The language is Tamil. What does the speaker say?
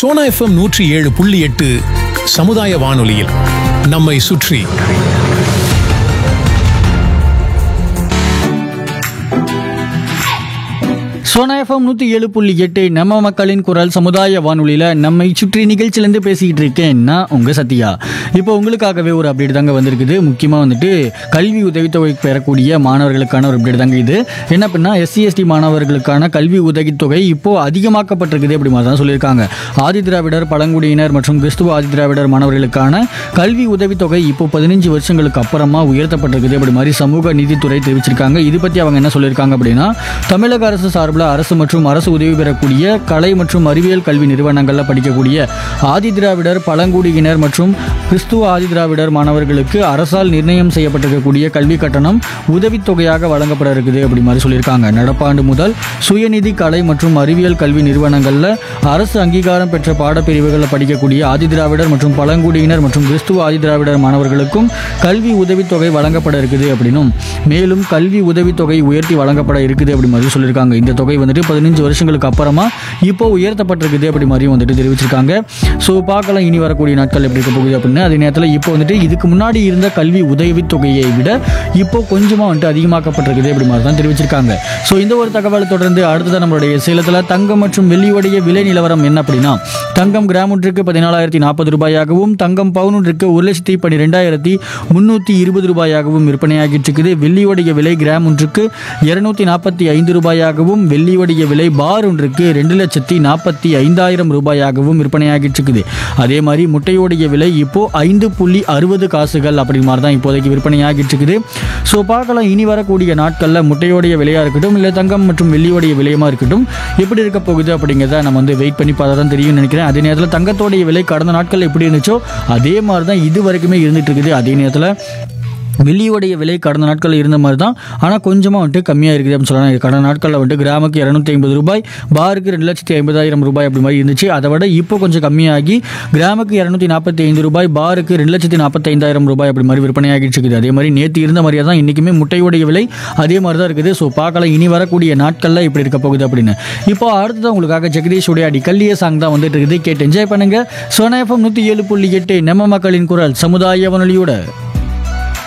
சோனா எஃப்எம் நூற்றி ஏழு புள்ளி எட்டு சமுதாய வானொலியில் நம்மை சுற்றி சோனா எஃப்எம் நூற்றி ஏழு புள்ளி எட்டு நம்ம மக்களின் குரல் சமுதாய வானொலியில் நம்மை சுற்றி நிகழ்ச்சியிலேருந்து பேசிக்கிட்டு இருக்கேன் நான் உங்கள் சத்யா இப்போ உங்களுக்காகவே ஒரு அப்டேட் தாங்க வந்திருக்குது முக்கியமாக வந்துட்டு கல்வி உதவித்தொகை பெறக்கூடிய மாணவர்களுக்கான ஒரு அப்டேட் தாங்க இது என்ன பண்ணா எஸ்சி எஸ்டி மாணவர்களுக்கான கல்வி உதவித்தொகை இப்போ அதிகமாக்கப்பட்டிருக்குது அப்படி மாதிரி தான் சொல்லியிருக்காங்க ஆதி திராவிடர் பழங்குடியினர் மற்றும் கிறிஸ்துவ ஆதி திராவிடர் மாணவர்களுக்கான கல்வி உதவித்தொகை இப்போ பதினஞ்சு வருஷங்களுக்கு அப்புறமா உயர்த்தப்பட்டிருக்குது அப்படி மாதிரி சமூக நீதித்துறை தெரிவிச்சிருக்காங்க இது பற்றி அவங்க என்ன சொல்லியிருக்காங்க அப்படின்னா தமிழக அரசு சார்பில் அரசு மற்றும் அரசு உதவி பெறக்கூடிய கலை மற்றும் அறிவியல் கல்வி நிறுவனங்களில் படிக்கக்கூடிய ஆதி திராவிடர் பழங்குடியினர் மற்றும் கிறிஸ்துவ ஆதி திராவிடர் மாணவர்களுக்கு அரசால் நிர்ணயம் செய்யப்பட்டிருக்கக்கூடிய கல்வி கட்டணம் உதவித்தொகையாக வழங்கப்பட இருக்குது அப்படி மாதிரி சொல்லியிருக்காங்க நடப்பாண்டு முதல் சுயநிதி கலை மற்றும் அறிவியல் கல்வி நிறுவனங்களில் அரசு அங்கீகாரம் பெற்ற பாடப்பிரிவுகளில் படிக்கக்கூடிய ஆதி திராவிடர் மற்றும் பழங்குடியினர் மற்றும் கிறிஸ்துவ ஆதி திராவிடர் மாணவர்களுக்கும் கல்வி உதவித்தொகை வழங்கப்பட இருக்குது அப்படின்னும் மேலும் கல்வி உதவித்தொகை உயர்த்தி வழங்கப்பட இருக்குது அப்படி மாதிரி சொல்லியிருக்காங்க இந்த தொகை வந்துட்டு பதினஞ்சு வருஷங்களுக்கு அப்புறமா இப்போ உயர்த்தப்பட்டிருக்குது அப்படி மாதிரியும் வந்துட்டு தெரிவிச்சிருக்காங்க ஸோ பார்க்கலாம் இனி வரக்கூடிய நாட்கள் எப்படி இருக்க போகுது அப்படின்னு அதே நேரத்தில் இப்போ வந்துட்டு இதுக்கு முன்னாடி இருந்த கல்வி உதவித்தொகையை விட இப்போ கொஞ்சமாக வந்துட்டு அதிகமாக்கப்பட்டிருக்குது அப்படி மாதிரி தான் தெரிவிச்சிருக்காங்க ஸோ இந்த ஒரு தகவலை தொடர்ந்து அடுத்ததான் நம்மளுடைய சேலத்தில் தங்கம் மற்றும் வெள்ளியுடைய விலை நிலவரம் என்ன அப்படின்னா தங்கம் கிராம் ஒன்றுக்கு பதினாலாயிரத்தி நாற்பது ரூபாயாகவும் தங்கம் பவுன் ஒன்றுக்கு ஒரு லட்சத்தி பன்னிரெண்டாயிரத்தி முந்நூற்றி இருபது ரூபாயாகவும் விற்பனையாகிட்டு இருக்குது வெள்ளியுடைய விலை கிராம் ஒன்றுக்கு இருநூத்தி நாற்பத்தி ஐந்து ரூபாயாகவும் வெள்ளியுடைய விலை பார் ஒன்றுக்கு ரெண்டு லட்சத்தி நாற்பத்தி ஐந்தாயிரம் ரூபாயாகவும் விற்பனையாகிட்டு இருக்குது அதே மாதிரி முட்டையோடைய விலை இப்போ ஐந்து புள்ளி அறுபது காசுகள் அப்படி மாதிரி தான் இப்போதைக்கு விற்பனையாகிட்டு இருக்குது ஸோ பார்க்கலாம் இனி வரக்கூடிய நாட்களில் முட்டையோடைய விலையாக இருக்கட்டும் இல்லை தங்கம் மற்றும் வெள்ளியோடைய விலையமாக இருக்கட்டும் எப்படி இருக்க போகுது அப்படிங்கிறத நம்ம வந்து வெயிட் பண்ணி பார்த்தா தான் தெரியும்னு நினைக்கிறேன் அதே நேரத்தில் தங்கத்தோடைய விலை கடந்த நாட்களில் எப்படி இருந்துச்சோ அதே மாதிரி தான் இது வரைக்குமே இருந்துட்டு இருக்குது அதே நேரத்தில் வெள்ளியோடைய விலை கடந்த நாட்களில் இருந்த மாதிரி தான் ஆனால் கொஞ்சமாக வந்துட்டு கம்மியாக இருக்குது அப்படின்னு சொல்லலாம் கடந்த நாட்களில் வந்துட்டு கிராமுக்கு இரநூத்தி ஐம்பது ரூபாய் பாருக்கு ரெண்டு லட்சத்தி ஐம்பதாயிரம் ரூபாய் அப்படி மாதிரி இருந்துச்சு அதை விட இப்போ கொஞ்சம் கம்மியாகி கிராமுக்கு இரநூத்தி நாற்பத்தி ஐந்து ரூபாய் பாருக்கு ரெண்டு லட்சத்தி நாற்பத்தி ஐந்தாயிரம் ரூபாய் அப்படி மாதிரி விற்பனையாகிட்டு இருக்குது அதே மாதிரி நேற்று இருந்த மாதிரியே தான் இன்றைக்குமே முட்டையோடைய விலை அதே மாதிரி தான் இருக்குது ஸோ பார்க்கலாம் இனி வரக்கூடிய நாட்களில் இப்படி இருக்க போகுது அப்படின்னு இப்போ அடுத்தது உங்களுக்காக ஜெகதீஷ் உடையாடி கல்லிய சாங் தான் வந்துட்டு இருக்குது கேட்டு என்ஜாய் பண்ணுங்க சோனா எஃப்எம் நூற்றி ஏழு புள்ளி எட்டு நம்ம மக்களின் குரல் சமுதாய வானொலியோட